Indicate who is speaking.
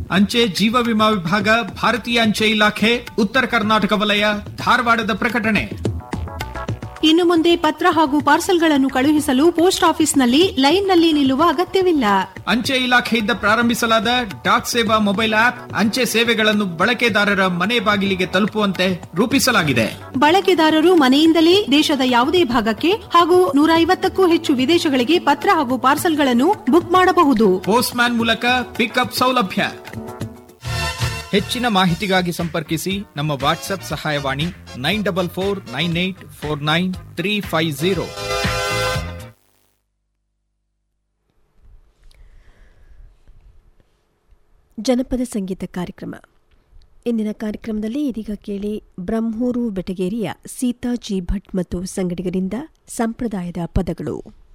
Speaker 1: ಅಂಚೆ ಜೀವ ವಿಮಾ ವಿಭಾಗ ಭಾರತೀಯ ಅಂಚೆ ಇಲಾಖೆ ಉತ್ತರ ಕರ್ನಾಟಕ ವಲಯ ಧಾರವಾಡದ ಪ್ರಕಟಣೆ
Speaker 2: ಇನ್ನು ಮುಂದೆ ಪತ್ರ ಹಾಗೂ ಪಾರ್ಸಲ್ಗಳನ್ನು ಕಳುಹಿಸಲು ಪೋಸ್ಟ್ ಆಫೀಸ್ನಲ್ಲಿ ಲೈನ್ನಲ್ಲಿ ನಿಲ್ಲುವ ಅಗತ್ಯವಿಲ್ಲ
Speaker 1: ಅಂಚೆ ಇಲಾಖೆಯಿಂದ ಪ್ರಾರಂಭಿಸಲಾದ ಡಾಕ್ ಸೇವಾ ಮೊಬೈಲ್ ಆಪ್ ಅಂಚೆ ಸೇವೆಗಳನ್ನು ಬಳಕೆದಾರರ ಮನೆ ಬಾಗಿಲಿಗೆ ತಲುಪುವಂತೆ ರೂಪಿಸಲಾಗಿದೆ
Speaker 2: ಬಳಕೆದಾರರು ಮನೆಯಿಂದಲೇ ದೇಶದ ಯಾವುದೇ ಭಾಗಕ್ಕೆ ಹಾಗೂ ನೂರ ಐವತ್ತಕ್ಕೂ ಹೆಚ್ಚು ವಿದೇಶಗಳಿಗೆ ಪತ್ರ ಹಾಗೂ ಪಾರ್ಸಲ್ಗಳನ್ನು ಬುಕ್ ಮಾಡಬಹುದು
Speaker 1: ಪೋಸ್ಟ್ ಮ್ಯಾನ್ ಮೂಲಕ ಪಿಕಪ್ ಸೌಲಭ್ಯ ಹೆಚ್ಚಿನ ಮಾಹಿತಿಗಾಗಿ ಸಂಪರ್ಕಿಸಿ ನಮ್ಮ ವಾಟ್ಸ್ಆಪ್ ಸಹಾಯವಾಣಿ nine double four nine eight four nine three five zero
Speaker 3: ಜನಪದ ಸಂಗೀತ ಕಾರ್ಯಕ್ರಮ ಇಂದಿನ ಕಾರ್ಯಕ್ರಮದಲ್ಲಿ ಇದೀಗ ಕೇಳಿ ಬ್ರಹ್ಮೂರು ಬೆಟಗೇರಿಯ ಸೀತಾ ಜಿ ಭಟ್ ಮತ್ತು ಸಂಗಡಿಗರಿಂದ ಸಂಪ್ರದಾಯದ ಪದಗಳು